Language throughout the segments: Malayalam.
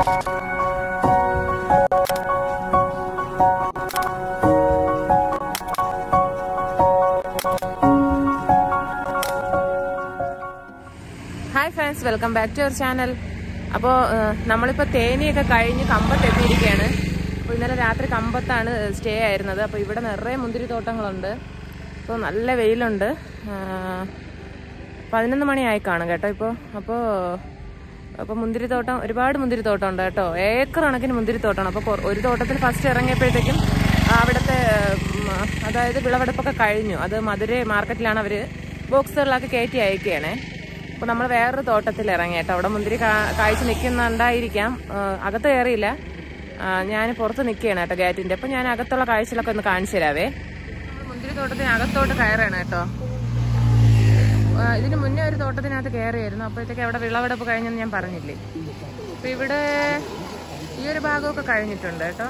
Hi friends welcome back to our channel അപ്പോൾ നമ്മളിപ്പോൾ തേനിയൊക്കെ കഴിഞ്ഞ് കമ്പത്ത് എത്തിയിരിക്കുകയാണ് അപ്പോൾ ഇന്നലെ രാത്രി കമ്പത്താണ് സ്റ്റേ ആയിരുന്നത് അപ്പോൾ ഇവിടെ നിറയെ മുന്തിരിത്തോട്ടങ്ങളുണ്ട് അപ്പോൾ നല്ല വെയിലുണ്ട് ആ, പതിനൊന്ന് മണിയായി കാണും കേട്ടോ ഇപ്പോൾ അപ്പോൾ അപ്പോൾ മുന്തിരിത്തോട്ടം ഒരുപാട് മുന്തിരിത്തോട്ടം ഉണ്ട് കേട്ടോ ഏക്കർ കണക്കിന് മുന്തിരിത്തോട്ടമാണ് അപ്പോൾ കൊ- ഒരു തോട്ടത്തിൽ ഫസ്റ്റ് ഇറങ്ങിയപ്പോഴത്തേക്കും അവിടുത്തെ ഉം, അതായത് വിളവെടുപ്പൊക്കെ കഴിഞ്ഞു അത് മധുര മാർക്കറ്റിലാണ് അവർ ബോക്സുകളിലൊക്കെ കയറ്റി അയക്കുകയാണേ അപ്പോൾ നമ്മൾ വേറൊരു തോട്ടത്തിൽ ഇറങ്ങി കേട്ടോ അവിടെ മുന്തിരി കാ- കായ്ച്ച് നിൽക്കുന്നുണ്ടായിരിക്കാം ആ, അകത്ത് കയറിയില്ല ഞാൻ പുറത്ത് നിൽക്കുകയാണ് കേട്ടോ ഗേറ്റിൻ്റെ അപ്പോൾ ഞാൻ അകത്തുള്ള കാഴ്ചകളൊക്കെ ഒന്ന് കാണിച്ചു തരാവേ മുന്തിരി തോട്ടത്തിന് അകത്തോട്ട് കയറാണ് കേട്ടോ ആ, ഇതിന് മുന്നേ ഒരു തോട്ടത്തിനകത്ത് കയറിയായിരുന്നു അപ്പോഴത്തേക്ക് അവിടെ വിളവെടുപ്പ് കഴിഞ്ഞെന്ന് ഞാൻ പറഞ്ഞില്ലേ അപ്പൊ ഇവിടെ ഈ ഒരു ഭാഗമൊക്കെ കഴിഞ്ഞിട്ടുണ്ട് കേട്ടോ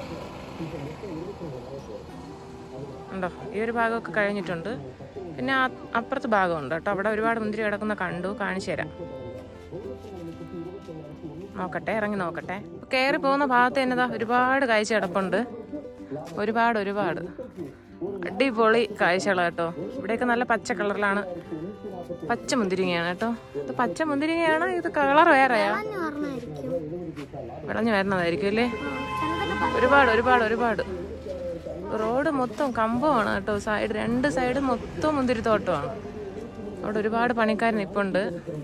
ഉണ്ടോ ഈ ഒരു ഭാഗമൊക്കെ കഴിഞ്ഞിട്ടുണ്ട് പിന്നെ ആ- അപ്പുറത്ത് ഭാഗമുണ്ട് കേട്ടോ അവിടെ ഒരുപാട് മുന്തിരി കിടക്കുന്ന കണ്ടു കാണിച്ചു തരാം നോക്കട്ടെ ഇറങ്ങി നോക്കട്ടെ കയറി പോകുന്ന ഭാഗത്ത് എന്നതാ ഒരുപാട് കാഴ്ച കിടപ്പുണ്ട് ഒരുപാട് ഒരുപാട് അടിപൊളി കാഴ്ചകൾ കേട്ടോ ഇവിടെയൊക്കെ നല്ല പച്ച കളറിലാണ് പച്ച മുന്തിരിങ്ങയാണ് കേട്ടോ ഇത് പച്ച മുന്തിരിങ്ങയാണ് ഇത് കളർ വേറെയാ വിളഞ്ഞു വരുന്നതായിരിക്കും അല്ലേ ഒരുപാട് ഒരുപാട് ഒരുപാട് റോഡ് മൊത്തം കമ്പമാണ് കേട്ടോ സൈഡ് രണ്ട് സൈഡ് മൊത്തം മുന്തിരിത്തോട്ടമാണ് അവിടെ ഒരുപാട് പണിക്കാർ നിപ്പുണ്ട്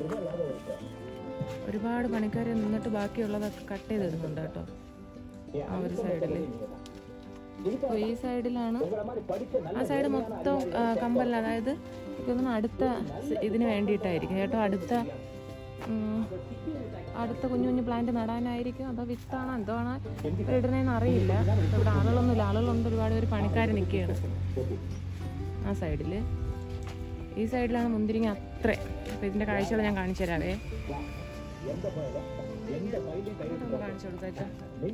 ഒരുപാട് പണിക്കാർ നിന്നിട്ട് ബാക്കിയുള്ളതൊക്കെ കട്ട് ചെയ്തിടുന്നുണ്ട് കേട്ടോ ആ ഒരു സൈഡില് അപ്പൊ ഈ സൈഡിലാണ് ആ സൈഡ് മൊത്തം ആ, കമ്പല്ല അതായത് എനിക്ക് തോന്നുന്നു അടുത്ത സ- ഇതിന് വേണ്ടിയിട്ടായിരിക്കും കേട്ടോ അടുത്ത ഉം, അടുത്ത കുഞ്ഞു കുഞ്ഞു പ്ലാന്റ് നടാനായിരിക്കും അതോ വിത്താണോ എന്തോ ആണ് ഇടുന്നതെന്ന് അറിയില്ല ഇവിടെ ആളുകളൊന്നുമില്ല ആളുകളുണ്ട് ഒരുപാട് പേര് പണിക്കാർ നിൽക്കുകയാണ് ആ സൈഡില് ഈ സൈഡിലാണ് മുന്തിരിങ്ങ അത്ര അപ്പൊ ഇതിന്റെ കാഴ്ചകൾ ഞാൻ കാണിച്ചു തരാവേ ഇതൊന്ന് കാണിച്ചു കൊടുത്തേക്കാം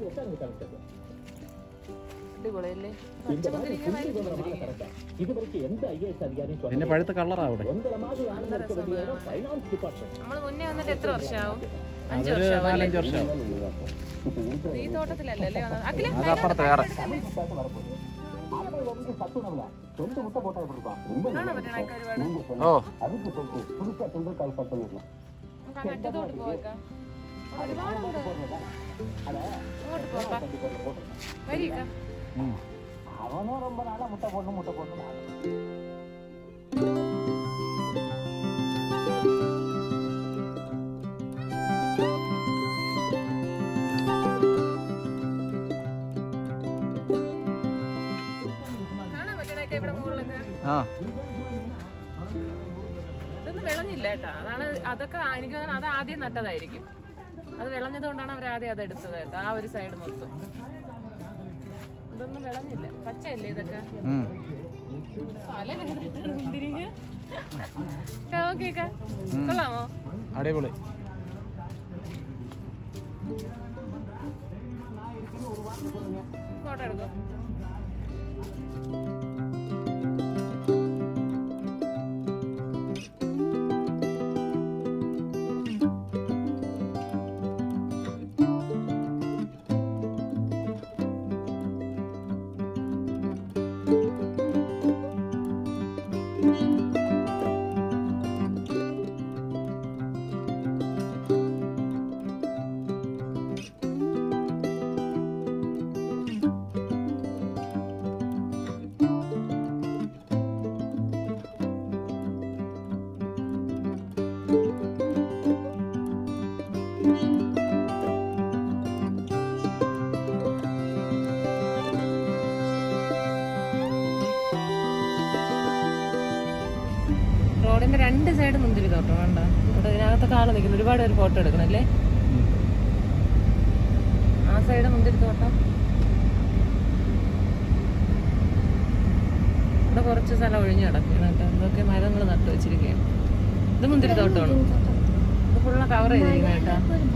അടിപൊളിയല്ലേ പച്ച മുന്തിരിങ്ങ വൈറ്റ് മുന്തിരിങ്ങ പിന്നെ പഴുത്ത കളറാ അവിടെ നമ്മൾ മുന്നേ വന്നിട്ട് എത്ര വർഷമാവും അഞ്ചു ഒരു വർഷമാവും അല്ലേ? നാലഞ്ച് വർഷമാവും ഈ തോട്ടത്തിലല്ലേ അല്ലേ വന്നത് അഖില അതപ്പുറത്ത് വേറെ കാണാൻ പറ്റണൊക്കെ ഒരുപാട് ഓ നമുക്ക് ആ മറ്റത്തോട്ട് പോയേക്കാം ഒരുപാടുണ്ട് ഇങ്ങോട്ട് പോപ്പാ വരിക ഉം. കാണാൻ പറ്റണൊക്കെ ഇവിടെ മുകളിലൊക്കെ ആ ഇതൊന്നും വിളഞ്ഞില്ല കേട്ടോ അതാണ് അതൊക്കെ എനിക്ക് തോന്നുന്നു അത് ആദ്യം നട്ടതായിരിക്കും അത് വിളഞ്ഞത് കൊണ്ടാണ് അവർ ആദ്യം അത് എടുത്തത് കേട്ടോ ആ ഒരു സൈഡ് മൊത്തം ഇതൊന്നും വിളഞ്ഞില്ല പച്ചയല്ലേ ഇതൊക്കെ ഉം. പല മുന്തിരിങ്ങ നോക്കിയേക്ക കൊള്ളാമോ അടിപൊളി ഫോട്ടോ എടുക്കോ റോഡിന്റെ രണ്ട് സൈഡ് മുന്തിരി തോട്ടം വേണ്ട ഇവിടെ ഇതിനകത്തൊക്കെ ആള് നിൽക്കുന്നു ഒരുപാട് പേര് ഫോട്ടോ എടുക്കണല്ലേ ആ സൈഡ് മുന്തിരി തോട്ടം ഇവിടെ കുറച്ച് സ്ഥലം ഒഴിഞ്ഞു കിടക്കുകയാണ് കേട്ടോ ഇതൊക്കെ മരങ്ങൾ നട്ടു വെച്ചിരിക്കുകയാണ് ഇത് മുന്തിരി തോട്ടമാണ് ഇത് ഫുള്ള് കവർ ചെയ്തിരിക്കുന്നത് കേട്ടോ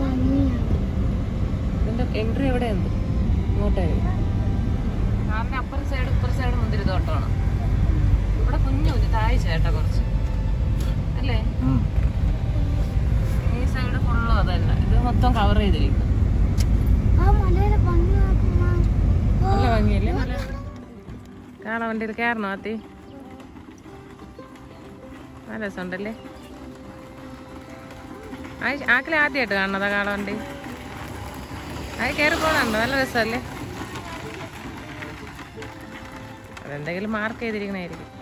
ഇതിന്റെ എൻട്രി എവിടെയുണ്ട് ഇങ്ങോട്ടേ കാറിന്റെ അപ്പുറ സൈഡ് ഇപ്പുറ സൈഡ് മുന്തിരി തോട്ടമാണ് ഇവിടെ കുഞ്ഞു കുഞ്ഞു താഴ്ച കേട്ടോ കുറച്ച് അല്ലേ ഉം. ഈ സൈഡ് ഫുള്ളും അതല്ല ഇത് മൊത്തം കവർ ചെയ്തിരിക്കും ഭംഗിയല്ലേ കാള വണ്ടിയിൽ കയറണോ അത്തി നല്ല രസമുണ്ടല്ലേ ആക്കിലെ ആദ്യമായിട്ട് കാണുന്നതാ കാള വണ്ടി അത് കയറി പോകുന്നുണ്ടോ നല്ല രസമല്ലേ അതെന്തെങ്കിലും മാർക്ക് ചെയ്തിരിക്കണായിരിക്കും